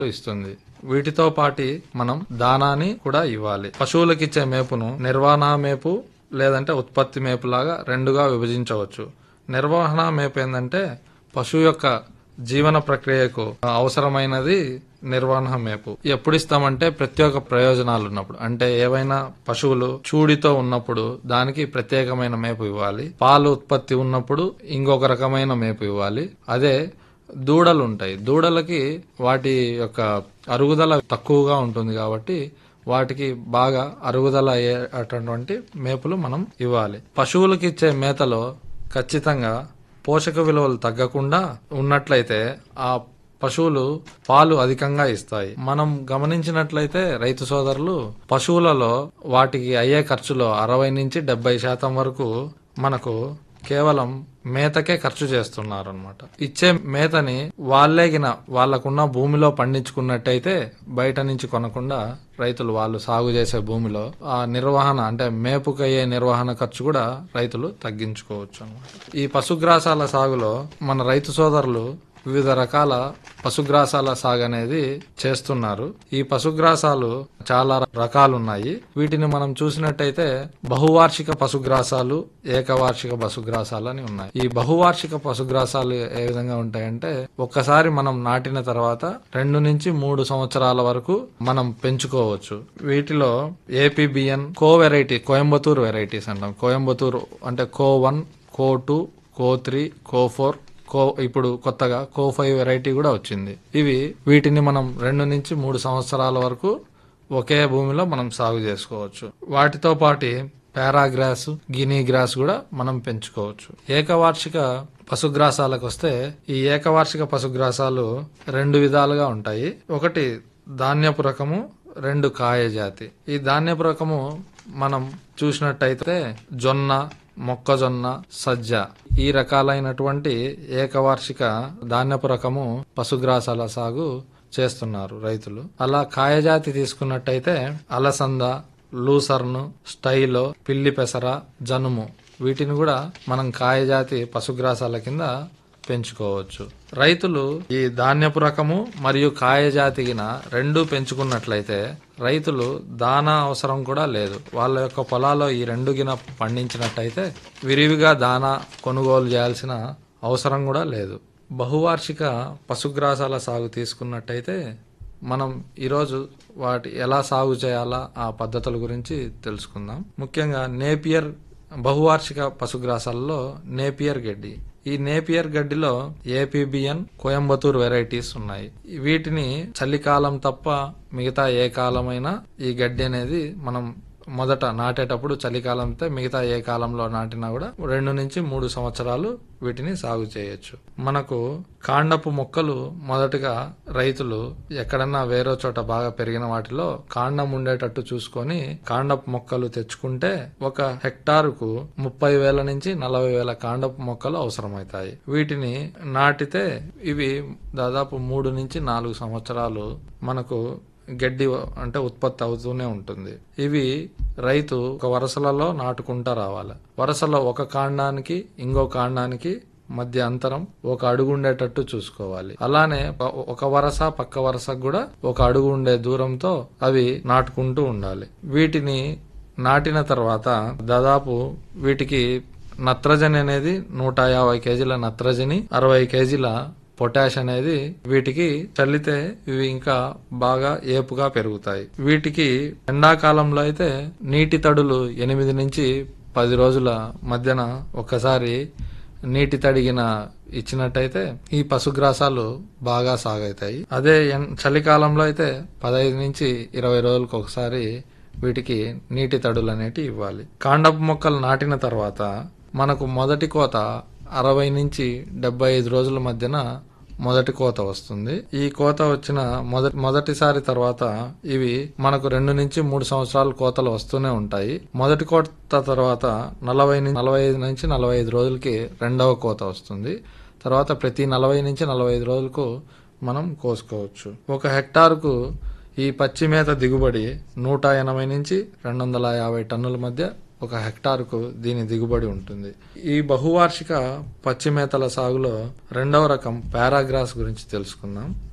ఇస్తుంది వీటితో పాటి మనం దానాన్ని కూడా ఇవ్వాలి పశువులకు ఇచ్చే మేపును నిర్వహణ మేపు లేదంటే ఉత్పత్తి మేపు లాగా రెండుగా విభజించవచ్చు నిర్వహణ మేపు ఏంటంటే పశువు యొక్క జీవన ప్రక్రియకు అవసరమైనది నిర్వహణ మేపు ఎప్పుడు ఇస్తామంటే ప్రత్యేక ప్రయోజనాలు ఉన్నప్పుడు అంటే ఏవైనా పశువులు చూడితో ఉన్నప్పుడు దానికి ప్రత్యేకమైన మేపు ఇవ్వాలి పాలు ఉత్పత్తి ఉన్నప్పుడు ఇంకొక రకమైన మేపు ఇవ్వాలి అదే దూడలు ఉంటాయి దూడలకి వాటి యొక్క అరుగుదల తక్కువగా ఉంటుంది కాబట్టి వాటికి బాగా అరుగుదల అయ్యేటటువంటి మేపులు మనం ఇవ్వాలి పశువులకి ఇచ్చే మేతలో ఖచ్చితంగా పోషక విలువలు తగ్గకుండా ఉన్నట్లయితే ఆ పశువులు పాలు అధికంగా ఇస్తాయి మనం గమనించినట్లయితే రైతు సోదరులు పశువులలో వాటికి అయ్యే ఖర్చులో అరవై నుంచి డెబ్బై శాతం వరకు మనకు కేవలం మేతకే ఖర్చు చేస్తున్నారు అనమాట ఇచ్చే మేతని వాళ్ళేగిన వాళ్ళకున్న భూమిలో పండించుకున్నట్టయితే బయట నుంచి కొనకుండా రైతులు వాళ్ళు సాగు చేసే భూమిలో ఆ నిర్వహణ అంటే మేపుకయ్యే నిర్వహణ ఖర్చు కూడా రైతులు తగ్గించుకోవచ్చు అనమాట ఈ పశుగ్రాసాల సాగులో మన రైతు సోదరులు వివిధ రకాల పశుగ్రాసాల సాగు అనేది చేస్తున్నారు ఈ పశుగ్రాసాలు చాలా రకాలు ఉన్నాయి వీటిని మనం చూసినట్టయితే బహువార్షిక పశుగ్రాసాలు ఏకవార్షిక పశుగ్రాసాలు అని ఉన్నాయి ఈ బహువార్షిక పశుగ్రాసాలు ఏ విధంగా ఉంటాయంటే ఒక్కసారి మనం నాటిన తర్వాత రెండు నుంచి మూడు సంవత్సరాల వరకు మనం పెంచుకోవచ్చు వీటిలో APBN CO variety Coimbatore varieties అంటాం కోయంబత్తూరు అంటే CO one CO two CO three CO four CO ఇప్పుడు కొత్తగా కో ఫైవ్ వెరైటీ కూడా వచ్చింది ఇవి వీటిని మనం రెండు నుంచి మూడు సంవత్సరాల వరకు ఒకే భూమిలో మనం సాగు చేసుకోవచ్చు వాటితో పాటి పారాగ్రాస్ గినీ గ్రాస్ కూడా మనం పెంచుకోవచ్చు ఏకవార్షిక పశుగ్రాసాలకు వస్తే ఈ ఏకవార్షిక పశుగ్రాసాలు రెండు విధాలుగా ఉంటాయి ఒకటి ధాన్యపు రకము రెండు కాయ జాతి ఈ ధాన్యపు రకము మనం చూసినట్టయితే జొన్న మొక్కజొన్న సజ్జ ఈ రకాలైనటువంటి ఏకవార్షిక ధాన్యపు రకము పశుగ్రాసాల సాగు చేస్తున్నారు రైతులు అలా కాయజాతి తీసుకున్నట్టయితే అలసంద లూసర్ను స్టైలో పిల్లి పెసర జనుము వీటిని కూడా మనం కాయజాతి పశుగ్రాసాల కింద పెంచుకోవచ్చు రైతులు ఈ ధాన్యపు రకము మరియు కాయజాతిగిన రెండు పెంచుకున్నట్లయితే రైతులు దానా అవసరం కూడా లేదు వాళ్ళ యొక్క పొలాల్లో ఈ రెండు గిన పండించినట్టయితే విరివిగా దానా కొనుగోలు చేయాల్సిన అవసరం కూడా లేదు బహువార్షిక పశుగ్రాసాల సాగు తీసుకున్నట్టయితే మనం ఈరోజు వాటి ఎలా సాగు చేయాలా ఆ పద్ధతుల గురించి తెలుసుకుందాం ముఖ్యంగా నేపియర్ బహువార్షిక పశుగ్రాసాలలో నేపియర్ గడ్డి ఈ నేపియర్ గడ్డిలో ఏపీబిఎన్ కోయంబత్తూర్ వెరైటీస్ ఉన్నాయి వీటిని చలికాలం తప్ప మిగతా ఏ కాలమైనా ఈ గడ్డి అనేది మనం మొదట నాటేటప్పుడు చలికాలం అయితే మిగతా ఏ కాలంలో నాటినా కూడా రెండు నుంచి మూడు సంవత్సరాలు వీటిని సాగు చేయొచ్చు మనకు కాండపు మొక్కలు మొదటగా రైతులు ఎక్కడన్నా వేరే చోట బాగా పెరిగిన వాటిలో కాండం ఉండేటట్టు చూసుకొని కాండపు మొక్కలు తెచ్చుకుంటే ఒక హెక్టారుకు ముప్పై వేల నుంచి నలభై వేల కాండపు మొక్కలు అవసరమవుతాయి వీటిని నాటితే ఇవి దాదాపు మూడు నుంచి నాలుగు సంవత్సరాలు మనకు గడ్డి అంటే ఉత్పత్తి అవుతూనే ఉంటుంది ఇవి రైతు ఒక వరుసలలో నాటుకుంటా రావాలి వరుసలో ఒక కాండానికి ఇంకో కాండానికి మధ్య అంతరం ఒక అడుగు ఉండేటట్టు చూసుకోవాలి అలానే ఒక వరస పక్క వరసకు కూడా ఒక అడుగు ఉండే దూరంతో అవి నాటుకుంటూ ఉండాలి వీటిని నాటిన తర్వాత దాదాపు వీటికి నత్రజని అనేది నూట యాభై కేజీల నత్రజని అరవై కేజీల పొటాష్ అనేది వీటికి చల్లితే ఇవి ఇంకా బాగా ఏపుగా పెరుగుతాయి వీటికి ఎండాకాలంలో అయితే నీటి తడులు ఎనిమిది నుంచి పది రోజుల మధ్యన ఒకసారి నీటి తడిగిన ఇచ్చినట్టయితే ఈ పశుగ్రాసాలు బాగా సాగవుతాయి అదే చలికాలంలో అయితే పదహైదు నుంచి ఇరవై రోజులకు ఒకసారి వీటికి నీటి తడులు అనేటివి ఇవ్వాలి కాండపు మొక్కలు నాటిన తర్వాత మనకు మొదటి కోత అరవై నుంచి డెబ్బై ఐదు రోజుల మధ్యన మొదటి కోత వస్తుంది ఈ కోత వచ్చిన మొదటి మొదటిసారి తర్వాత ఇవి మనకు రెండు నుంచి మూడు సంవత్సరాలు కోతలు వస్తూనే ఉంటాయి మొదటి కోత తర్వాత నలభై నలభై ఐదు నుంచి నలభై ఐదు రోజులకి రెండవ కోత వస్తుంది తర్వాత ప్రతి నలభై నుంచి నలభై ఐదు రోజులకు మనం కోసుకోవచ్చు ఒక హెక్టార్కు ఈ పచ్చి మేత దిగుబడి నూట ఎనభై నుంచి రెండు వందల యాభై టన్నుల మధ్య ఒక హెక్టార్కు దీని దిగుబడి ఉంటుంది ఈ బహువార్షిక పచ్చి మేతల సాగులో రెండవ రకం పారాగ్రాస్ గురించి తెలుసుకుందాం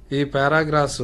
ఈ పారాగ్రాఫ్స్